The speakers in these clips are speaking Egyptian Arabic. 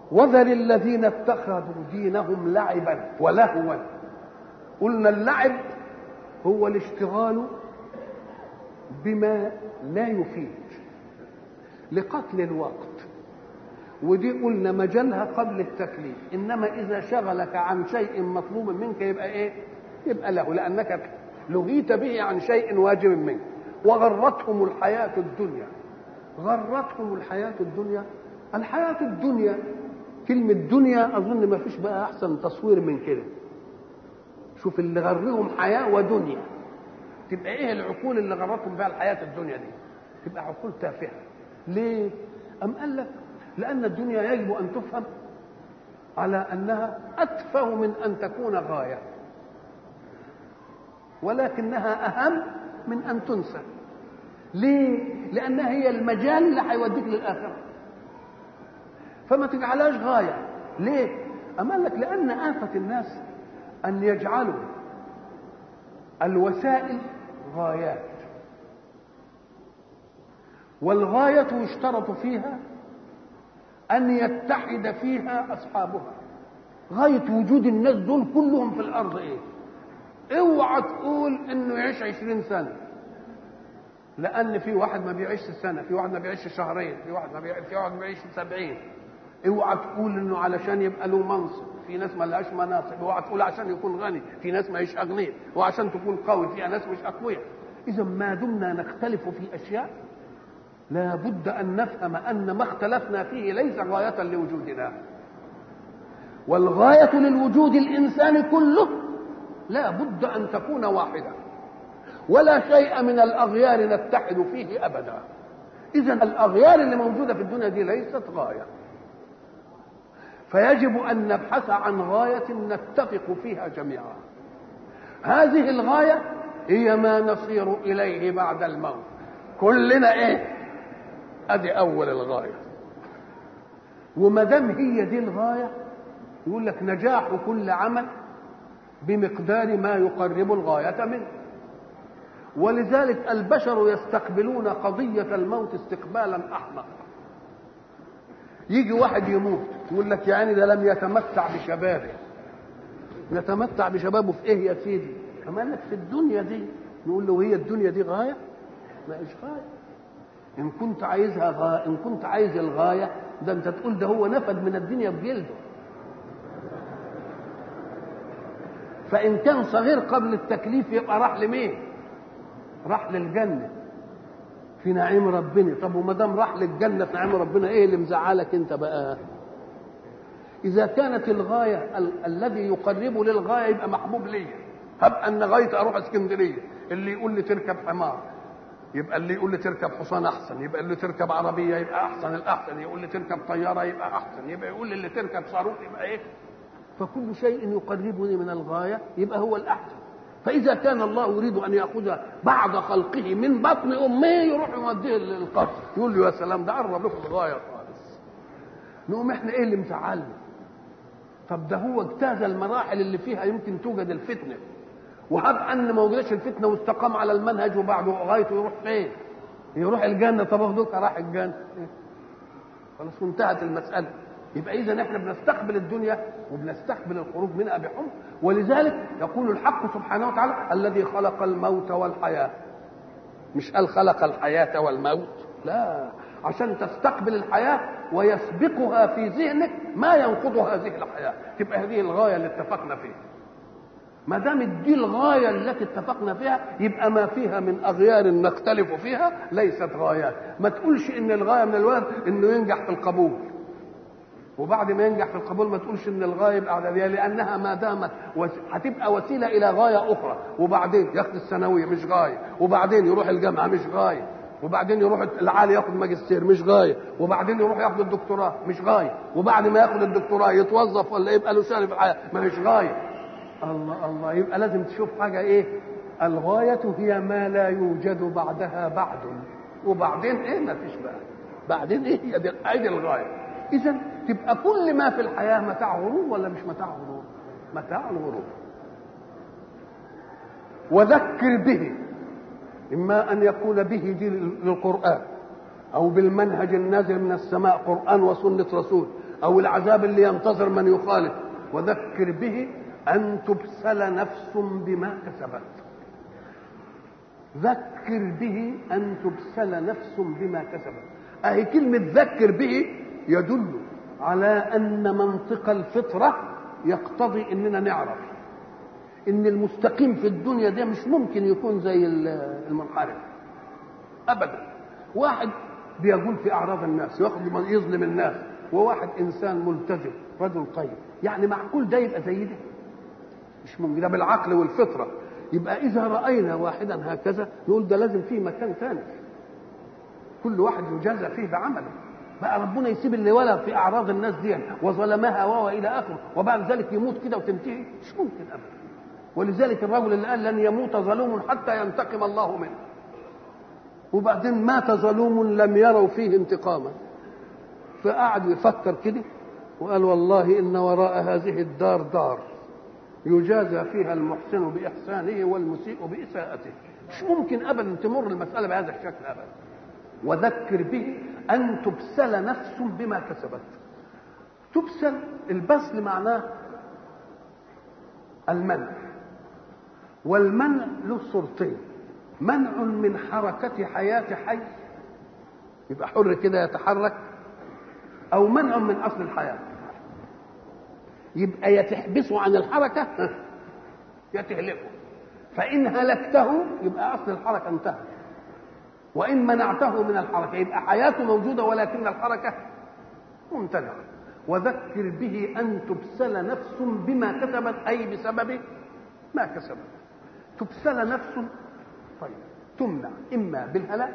وذر الذين اتخذوا دينهم لعبا ولهوا قلنا اللعب هو الاشتغال بما لا يفيد لقتل الوقت ودي قلنا مجالها قبل التكليف انما اذا شغلك عن شيء مطلوب منك يبقى ايه يبقى له لانك لهيت به عن شيء واجب منك وغرتهم الحياه الدنيا غرتهم الحياه الدنيا الحياه الدنيا كلمه دنيا اظن ما فيش بقى احسن تصوير من كده شوف اللي غرهم حياه ودنيا تبقى ايه العقول اللي غرتهم بها الحياه الدنيا دي تبقى عقول تافهه ليه ام قال لك لأن الدنيا يجب أن تفهم على أنها أتفه من أن تكون غاية ولكنها أهم من أن تنسى ليه؟ لأنها هي المجال اللي هيوديك للآخرة فما تجعلهاش غاية ليه؟ أما لك لأن آفة الناس أن يجعلوا الوسائل غايات والغاية يشترط فيها أن يتحد فيها أصحابها غاية وجود الناس دول كلهم في الأرض إيه؟ اوعى تقول إنه يعيش عشرين سنة لأن في واحد ما بيعيش سنة في واحد ما بيعيش شهرين في واحد ما بيعيش في واحد ما بيعيش سبعين اوعى تقول إنه علشان يبقى له منصب في ناس ما لهاش مناصب اوعى تقول عشان يكون غني في ناس ما يش أغنياء وعشان تكون قوي في ناس مش أقوياء إذا ما دمنا نختلف في أشياء لا بد أن نفهم أن ما اختلفنا فيه ليس غاية لوجودنا والغاية للوجود الإنساني كله لا بد أن تكون واحدة ولا شيء من الأغيار نتحد فيه أبدا إذا الأغيار اللي موجودة في الدنيا دي ليست غاية فيجب أن نبحث عن غاية نتفق فيها جميعا هذه الغاية هي ما نصير إليه بعد الموت كلنا إيه ادي اول الغايه وما دام هي دي الغايه يقول لك نجاح كل عمل بمقدار ما يقرب الغايه منه ولذلك البشر يستقبلون قضيه الموت استقبالا احمق يجي واحد يموت يقول لك يعني ده لم يتمتع بشبابه يتمتع بشبابه في ايه يا سيدي اما لك في الدنيا دي نقول له هي الدنيا دي غايه ما ايش غايه ان كنت عايزها غاية ان كنت عايز الغايه ده انت تقول ده هو نفد من الدنيا بجلده فان كان صغير قبل التكليف يبقى راح لمين راح للجنه في نعيم ربنا طب وما دام راح للجنه في نعيم ربنا ايه اللي مزعلك انت بقى اذا كانت الغايه ال- الذي يقرب للغايه يبقى محبوب ليا هب ان غايتي اروح اسكندريه اللي يقول لي تركب حمار يبقى اللي يقول لي تركب حصان احسن يبقى اللي تركب عربيه يبقى احسن الاحسن يقول لي تركب طياره يبقى احسن يبقى يقول لي اللي تركب صاروخ يبقى ايه فكل شيء يقربني من الغايه يبقى هو الاحسن فاذا كان الله يريد ان ياخذ بعض خلقه من بطن امه يروح يوديه للقبر يقول له يا سلام ده قرب لكم الغايه خالص نقوم احنا ايه اللي مزعلنا طب ده هو اجتاز المراحل اللي فيها يمكن توجد الفتنه وهب ان ما وجدش الفتنه واستقام على المنهج وبعده غايته يروح فين؟ يروح الجنه طب اخدوك راح الجنه خلاص انتهت المساله يبقى اذا احنا بنستقبل الدنيا وبنستقبل الخروج منها بحب ولذلك يقول الحق سبحانه وتعالى الذي خلق الموت والحياه مش قال خلق الحياه والموت لا عشان تستقبل الحياه ويسبقها في ذهنك ما ينقض هذه الحياه تبقى هذه الغايه اللي اتفقنا فيها ما دام دي الغايه التي اتفقنا فيها يبقى ما فيها من اغيار نختلف فيها ليست غايات ما تقولش ان الغايه من الولد انه ينجح في القبول وبعد ما ينجح في القبول ما تقولش ان الغايه يبقى اعداديه لانها ما دامت وس... هتبقى وسيله الى غايه اخرى وبعدين ياخد الثانويه مش غايه وبعدين يروح الجامعه مش غايه وبعدين يروح العالي ياخد ماجستير مش غايه وبعدين يروح ياخد الدكتوراه مش غايه وبعد ما ياخد الدكتوراه يتوظف ولا يبقى له شأن في الحياه ما مش غايه الله الله يبقى لازم تشوف حاجه ايه الغايه هي ما لا يوجد بعدها بعد وبعدين ايه ما فيش بقى بعدين ايه هي دي ادي الغايه اذا تبقى كل ما في الحياه متاع غرور ولا مش متاع غرور متاع الغرور وذكر به اما ان يكون به دي للقران او بالمنهج النازل من السماء قران وسنه رسول او العذاب اللي ينتظر من يخالف وذكر به ان تبسل نفس بما كسبت ذكر به ان تبسل نفس بما كسبت اهي كلمه ذكر به يدل على ان منطق الفطره يقتضي اننا نعرف ان المستقيم في الدنيا ده مش ممكن يكون زي المنحرف ابدا واحد بيقول في اعراض الناس ياخذ يظلم الناس وواحد انسان ملتزم رجل طيب يعني معقول ده يبقى زي ده مش ممكن ده بالعقل والفطره يبقى اذا راينا واحدا هكذا نقول ده لازم فيه مكان ثاني كل واحد يجازى فيه بعمله بقى ربنا يسيب اللي ولا في اعراض الناس دي وظلمها وهو الى اخره وبعد ذلك يموت كده وتنتهي مش ممكن ابدا ولذلك الرجل اللي قال لن يموت ظلوم حتى ينتقم الله منه وبعدين مات ظلوم لم يروا فيه انتقاما فقعد يفكر كده وقال والله ان وراء هذه الدار دار يجازى فيها المحسن باحسانه والمسيء باساءته مش ممكن ابدا تمر المساله بهذا الشكل ابدا وذكر به ان تبسل نفس بما كسبت تبسل البسل معناه المنع والمنع له صورتين منع من حركة حياة حي يبقى حر كده يتحرك أو منع من أصل الحياة يبقى يتحبسه عن الحركة يتهلكه فإن هلكته يبقى أصل الحركة انتهى وإن منعته من الحركة يبقى حياته موجودة ولكن الحركة ممتنعة وذكر به أن تبسل نفس بما كسبت أي بسبب ما كسبت تبسل نفس طيب تمنع إما بالهلاك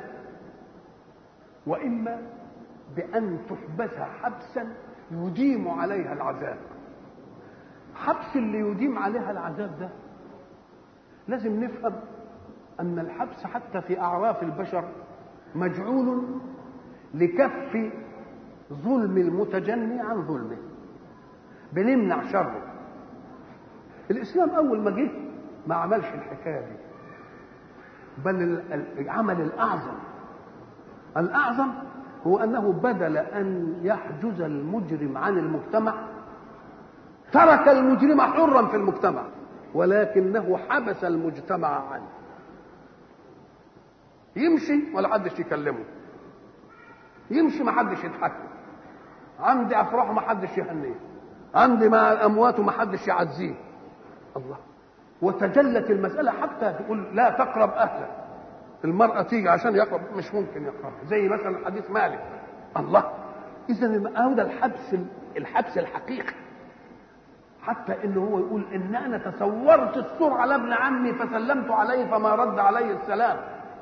وإما بأن تحبس حبسا يديم عليها العذاب حبس اللي يديم عليها العذاب ده لازم نفهم أن الحبس حتى في أعراف البشر مجعول لكف ظلم المتجني عن ظلمه بنمنع شره الإسلام أول ما جه ما عملش الحكاية دي بل العمل الأعظم الأعظم هو أنه بدل أن يحجز المجرم عن المجتمع ترك المجرم حرا في المجتمع ولكنه حبس المجتمع عنه يمشي ولا حدش يكلمه يمشي ما حدش يضحكه عندي افراحه ما حدش يهنيه عندي ما امواته ما حدش يعزيه الله وتجلت المسألة حتى تقول لا تقرب أهلك المرأة تيجي عشان يقرب مش ممكن يقرب زي مثلا حديث مالك الله إذا هذا الحبس الحبس الحقيقي حتى انه هو يقول ان انا تصورت السور على ابن عمي فسلمت عليه فما رد علي السلام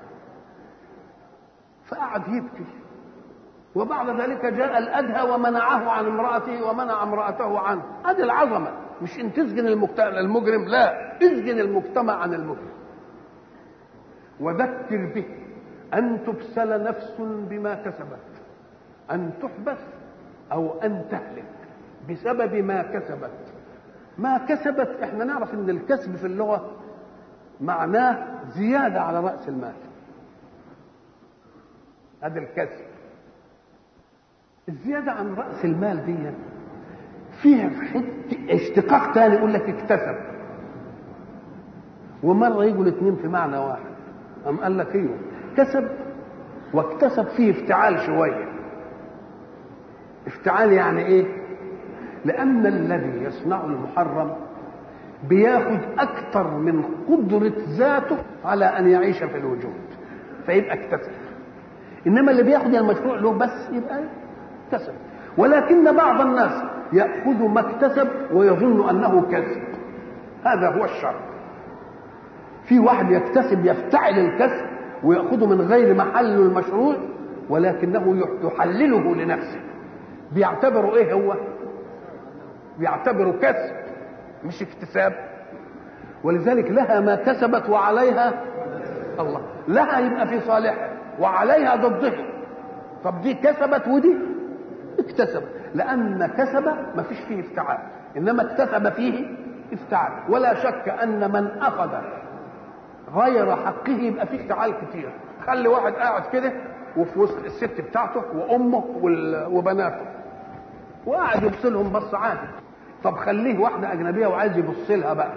فقعد يبكي وبعد ذلك جاء الادهى ومنعه عن امراته ومنع امراته عنه هذه العظمه مش ان تسجن المجرم لا اسجن المجتمع عن المجرم وذكر به ان تبسل نفس بما كسبت ان تحبس او ان تهلك بسبب ما كسبت ما كسبت احنا نعرف ان الكسب في اللغه معناه زياده على راس المال هذا الكسب الزياده عن راس المال دي فيها حته اشتقاق تاني يقول لك اكتسب ومره يجوا الاثنين في معنى واحد قام قال لك ايوه كسب واكتسب فيه افتعال شويه افتعال يعني ايه لان الذي يصنع المحرم بياخد اكثر من قدره ذاته على ان يعيش في الوجود فيبقى اكتسب انما اللي بياخد المشروع له بس يبقى اكتسب ولكن بعض الناس ياخذ ما اكتسب ويظن انه كسب هذا هو الشر في واحد يكتسب يفتعل الكسب وياخذه من غير محله المشروع ولكنه يحلله لنفسه بيعتبره ايه هو بيعتبره كسب مش اكتساب ولذلك لها ما كسبت وعليها الله لها يبقى في صالحها وعليها ضده طب دي كسبت ودي اكتسبت لان كسب ما فيش فيه افتعال انما اكتسب فيه افتعال ولا شك ان من اخذ غير حقه يبقى فيه افتعال كتير خلي واحد قاعد كده وفي وسط الست بتاعته وامه وبناته وقاعد يبص لهم بص عادي طب خليه واحده اجنبيه وعايز يبص لها بقى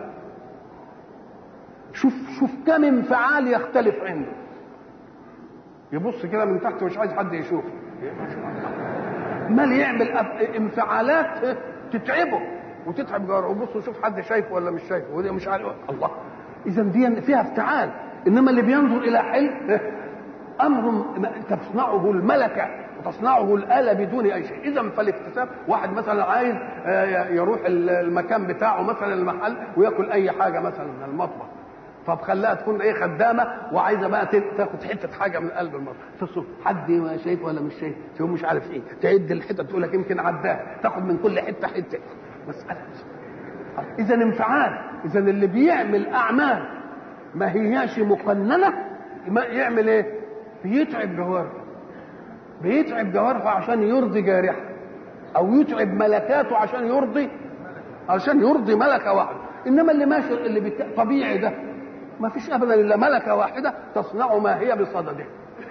شوف شوف كم انفعال يختلف عنده يبص كده من تحت مش عايز حد يشوفه مال يعمل انفعالات تتعبه وتتعب جاره وبص وشوف حد شايفه ولا مش شايفه وده مش عارف الله اذا دي فيها افتعال انما اللي بينظر الى حلم امر تصنعه الملكه وتصنعه الاله بدون اي شيء اذا فالاكتساب واحد مثلا عايز يروح المكان بتاعه مثلا المحل وياكل اي حاجه مثلا من المطبخ طب خلاها تكون ايه خدامه وعايزه بقى تاخد حته حاجه من قلب المطبخ تصرف حد ما شايف ولا مش شايف تقول مش عارف ايه تعد الحته تقول لك يمكن عداها تاخد من كل حته حته مساله اذا انفعال اذا اللي بيعمل اعمال ما هياش مقننه ما يعمل ايه بيتعب جوارحه بيتعب جوارحه عشان يرضي جارحه او يتعب ملكاته عشان يرضي عشان يرضي ملكه واحده انما اللي ماشي اللي بت... طبيعي ده ما فيش ابدا الا ملكه واحده تصنع ما هي بصدده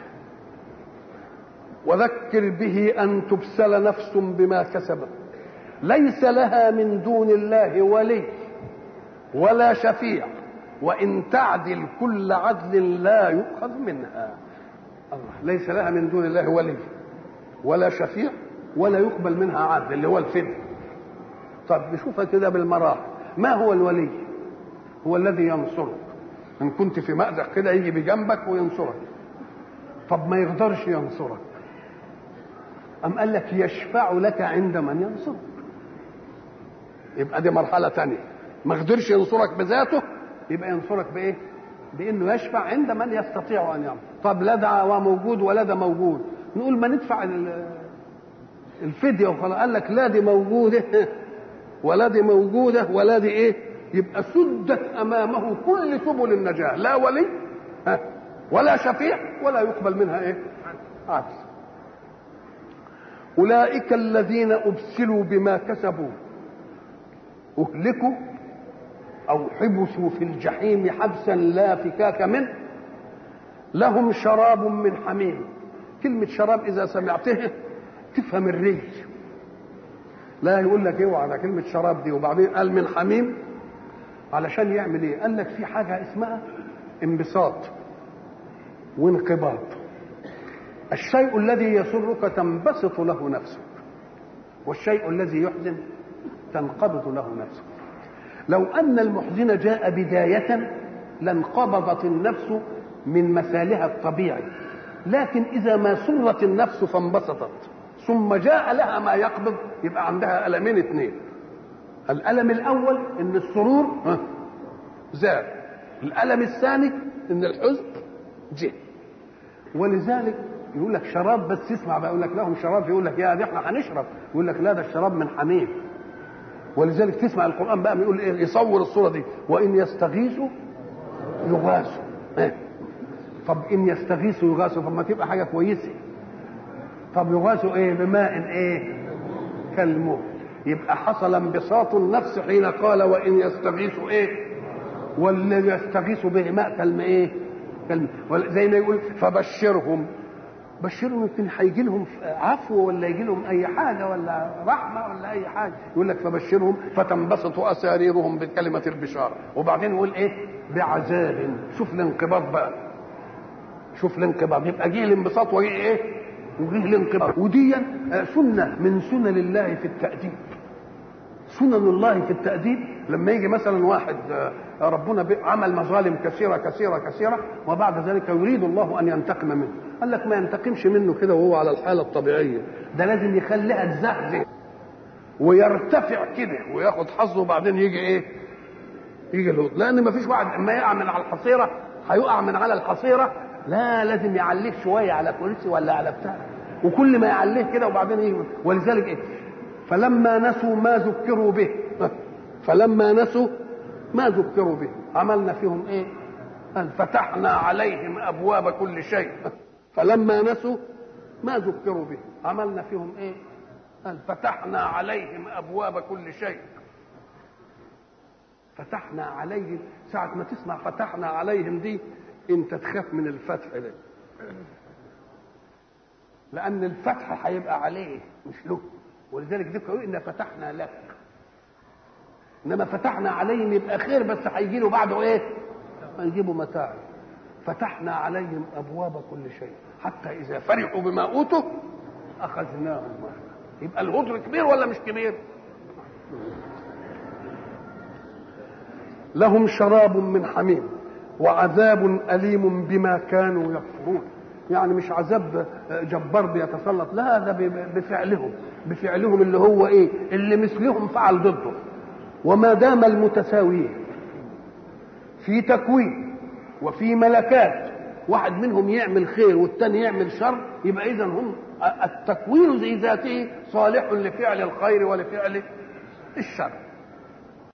وذكر به ان تبسل نفس بما كسبت ليس لها من دون الله ولي ولا شفيع وان تعدل كل عدل لا يؤخذ منها الله ليس لها من دون الله ولي ولا شفيع ولا يقبل منها عدل اللي هو الفدء طب نشوفها كده بالمراحل ما هو الولي هو الذي ينصرك ان كنت في مأزق كده يجي بجنبك وينصرك طب ما يقدرش ينصرك أم قال لك يشفع لك عند من ينصرك يبقى دي مرحلة تانية ما قدرش ينصرك بذاته يبقى ينصرك بإيه بأنه يشفع عند من يستطيع أن يعمل طب لا ده موجود ولا ده موجود نقول ما ندفع الفدية وخلاص قال لك لا دي موجودة ولا دي موجودة ولا دي إيه يبقى سدت امامه كل سبل النجاه لا ولي ها ولا شفيع ولا يقبل منها ايه عدل اولئك الذين ابسلوا بما كسبوا اهلكوا او حبسوا في الجحيم حبسا لا فكاك منه لهم شراب من حميم كلمة شراب إذا سمعته تفهم الري لا يقول لك اوعى ده كلمة شراب دي وبعدين قال من حميم علشان يعمل ايه قال لك في حاجه اسمها انبساط وانقباض الشيء الذي يسرك تنبسط له نفسك والشيء الذي يحزن تنقبض له نفسك لو ان المحزن جاء بدايه لانقبضت النفس من مثالها الطبيعي لكن اذا ما سرت النفس فانبسطت ثم جاء لها ما يقبض يبقى عندها المين اثنين الألم الأول إن السرور زاد الألم الثاني إن الحزن جه ولذلك يقول لك شراب بس اسمع بقى يقول لك لهم شراب يقول لك يا دي احنا هنشرب يقول لك لا ده الشراب من حميم ولذلك تسمع القرآن بقى بيقول ايه يصور الصورة دي وإن يستغيثوا يغاثوا إيه؟ طب إن يستغيثوا يغاثوا طب ما تبقى حاجة كويسة طب يغاثوا ايه بماء ايه كالمهل يبقى حصل انبساط النفس حين قال وان يستغيثوا ايه والذي يستغيث به ماء كلمة ايه كلمة زي ما يقول فبشرهم بشرهم يمكن هيجي لهم عفو ولا يجي لهم اي حاجه ولا رحمه ولا اي حاجه يقول لك فبشرهم فتنبسط اساريرهم بكلمه البشاره وبعدين يقول ايه بعذاب شوف الانقباض بقى شوف الانقباض يبقى جه الانبساط وجه ايه وجه الانقباض ودي سنه من سنن الله في التاديب سنن الله في التأديب لما يجي مثلا واحد ربنا عمل مظالم كثيرة كثيرة كثيرة وبعد ذلك يريد الله أن ينتقم منه قال لك ما ينتقمش منه كده وهو على الحالة الطبيعية ده لازم يخليها تزهزه ويرتفع كده وياخد حظه وبعدين يجي ايه يجي له لان ما فيش واحد اما يقع من على الحصيره هيقع من على الحصيره لا لازم يعليه شويه على كرسي ولا على بتاع وكل ما يعليه كده وبعدين يجي ولذلك ايه فلما نسوا ما ذكروا به فلما نسوا ما ذكروا به عملنا فيهم ايه قال فتحنا عليهم ابواب كل شيء فلما نسوا ما ذكروا به عملنا فيهم ايه قال فتحنا عليهم ابواب كل شيء فتحنا عليهم ساعة ما تسمع فتحنا عليهم دي انت تخاف من الفتح ده لأن الفتح هيبقى عليه مش له ولذلك دي يقول إن فتحنا لك إنما فتحنا عليهم يبقى خير بس هيجي له بعده إيه؟ هيجيبوا متاع فتحنا عليهم أبواب كل شيء حتى إذا فرحوا بما أوتوا أخذناهم يبقى الهدر كبير ولا مش كبير؟ لهم شراب من حميم وعذاب أليم بما كانوا يكفرون يعني مش عذاب جبار بيتسلط لا ده بفعلهم بفعلهم اللي هو ايه اللي مثلهم فعل ضده وما دام المتساويين في تكوين وفي ملكات واحد منهم يعمل خير والتاني يعمل شر يبقى اذا هم التكوين ذي ذاته صالح لفعل الخير ولفعل الشر